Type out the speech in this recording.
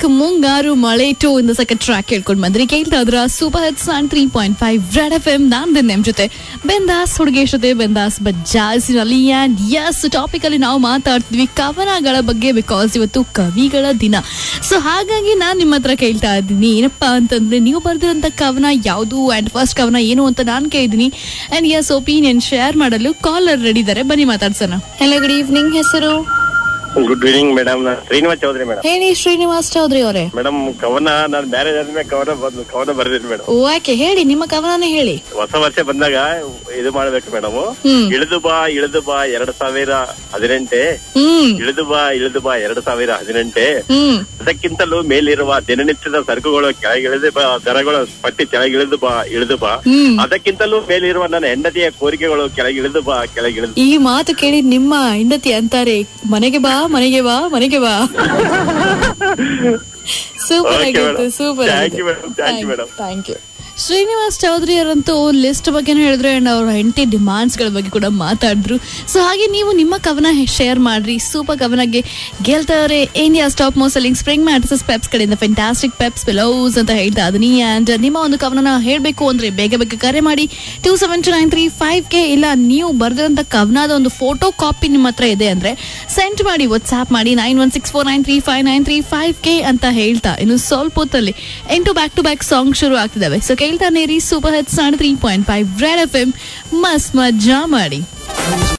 Track ಮುಂಗಾರು ಮಳೆ to ಇಂದ ಸೆಕೆಂಡ್ ಟ್ರ್ಯಾಕ್ ಕೇಳ್ಕೊಂಡ್ ಬಂದ್ರಿ ಕೇಳ್ತಾ ಇದ್ರ super hits on three point five Red F M ನಾನ್ ನಿಮ್ ಜೊತೆ ಬೆಂದಾಸ್ ಹುಡುಗೇಶ್ ಜೊತೆ ಬೆಂದಾಸ್ ಬಜ್ಜಾಸಿನಲ್ಲಿ ಅಂಡ್ ಎಸ್ ಟಾಪಿಕ್ ಅಲ್ಲಿ ನಾವು ಮಾತಾಡ್ತಿದ್ವಿ ಕವನಗಳ ಬಗ್ಗೆ ಬಿಕಾಸ್ ಇವತ್ತು ಕವಿಗಳ ದಿನ ಸೊ ಹಾಗಾಗಿ ನಾನ್ ನಿಮ್ಮ ಹತ್ರ ಕೇಳ್ತಾ ಇದ್ದೀನಿ ಏನಪ್ಪಾ ಅಂತಂದ್ರೆ ನೀವು ಬರ್ದಿರೋಂಥ ಕವನ ಯಾವುದು ಅಂಡ್ ಫಸ್ಟ್ ಕವನ ಏನು ಅಂತ ನಾನು ಕೇಳಿದ್ದೀನಿ ಅಂಡ್ ಎಸ್ ಒಪಿನಿಯನ್ ಶೇರ್ ಮಾಡಲು ಕಾಲರ್ ರೆಡಿ ಇದ್ದಾರೆ ಬನ್ನಿ ಮಾತಾಡ್ಸೋಣ ಹಲೋ ಗುಡ್ ಈವ್ನಿಂಗ್ ಹೆಸರು ಗುಡ್ ಈವ್ನಿಂಗ್ ಮೇಡಮ್ ನಾನು ಶ್ರೀನಿವಾಸ್ ಚೌಧರಿ ಮೇಡಮ್ ಹೇಳಿ ಶ್ರೀನಿವಾಸ್ ಚೌಧರಿ ಅವರೇ ಮೇಡಮ್ ಕವನ ನಾನು ಮ್ಯಾರೇಜ್ ಆದ್ಮೇಲೆ ಕವನ ಬಂದು ಕವನ ಬರೆದಿನಿ ಮೇಡಮ್ ಓಕೆ ಹೇಳಿ ನಿಮ್ಮ ಕವನನೇ ಹೇಳಿ ಹೊಸ ವರ್ಷ ಬಂದಾಗ ಇದು ಮಾಡ್ಬೇಕು ಮೇಡಮ್ ಹ್ಮ್. ಇಳಿದು ಬಾ ಇಳಿದು ಬಾ ಎರಡ್ ಸಾವಿರ ಹದಿನೆಂಟೆ ಹ್ಮ್ ಇಳಿದು ಬಾ ಇಳಿದು ಬಾ ಎರಡ್ ಸಾವಿರ ಹದಿನೆಂಟೆ ಹ್ಮ್ ಅದಕ್ಕಿಂತಲೂ ಮೇಲಿರುವ ದಿನನಿತ್ಯದ ಸರಕುಗಳು ಕೆಳಗಿಳಿದು ಬಾ ದರಗಳ ಪಟ್ಟಿ ಕೆಳಗಿಳಿದು ಬಾ ಇಳಿದು ಬಾ ಹ್ಮ್. ಅದಕ್ಕಿಂತಲೂ ಮೇಲಿರುವ ನನ್ನ ಹೆಂಡತಿಯ ಕೋರಿಕೆಗಳು ಕೆಳಗಿಳಿದು ಬಾ ಕೆಳಗಿಳಿದು ಈ ಮಾತು ಕೇಳಿ ನಿಮ್ಮ ಹೆಂಡತಿ ಅಂತಾರೆ ಮನೆಗೆ ಬಾ ಮನೆಗೆ ಬಾ ಮನೆಗೆ ಬಾ ಸೂಪರ್ Okay, ಆಗಿತ್ತು madam. Super Thank you, madam. Thank you, madam. Thank you Srinivas Chaudhary ಅವರಂತೂ ಲಿಸ್ಟ್ ಬಗ್ಗೆನೂ ಹೇಳಿದ್ರು ಅಂಡ್ ಅವ್ರ ಹೆಂಡತಿ ಡಿಮಾಂಡ್ಸ್ ಗಳ ಬಗ್ಗೆ ಕೂಡ ಮಾತಾಡಿದ್ರು ಸೊ ಹಾಗೆ ನೀವು ನಿಮ್ಮ ಕವನ ಶೇರ್ ಮಾಡ್ರಿ ಸೂಪರ್ ಕವನಗೆ ಗೆಲ್ತಾರೆ India's top most selling spring mattress Peps ಕಡೆಯಿಂದ ಫೆಂಟಾಸ್ಟಿಕ್ ಪೆಪ್ಸ್ ಬಿಲೌಸ್ ಅಂತ ಹೇಳ್ತಾ ಅದನಿ ಅಂಡ್ ನಿಮ್ಮ ಒಂದು ಕವನ ಹೇಳಬೇಕು ಅಂದ್ರೆ ಬೇಗ ಬೇಗ ಕರೆ ಮಾಡಿ two seven two nine three five K ಇಲ್ಲ ನೀವು ಬರೆದಿರೋಂಥ ಕವನದ ಒಂದು ಫೋಟೋ ಕಾಪಿ ನಿಮ್ಮ ಹತ್ರ ಇದೆ ಅಂದ್ರೆ ಸೆಂಡ್ ಮಾಡಿ ವಾಟ್ಸ್ಆಪ್ ಮಾಡಿ nine one six four nine three five nine three five K ಅಂತ ಹೇಳ್ತಾ ಇನ್ನು ಸ್ವಲ್ಪ ಹೊತ್ತಲ್ಲಿ ಎಂಟು ಬ್ಯಾಕ್ ಟು ಬ್ಯಾಕ್ ಸಾಂಗ್ ಶುರು ಆಗ್ತಿದಾವೆ ಸೊ ಕೇಳ್ತಾನೆ ರೀ super hits three point five Red F M ಮಸ್ತ್ ಮಜಾ ಮಾಡಿ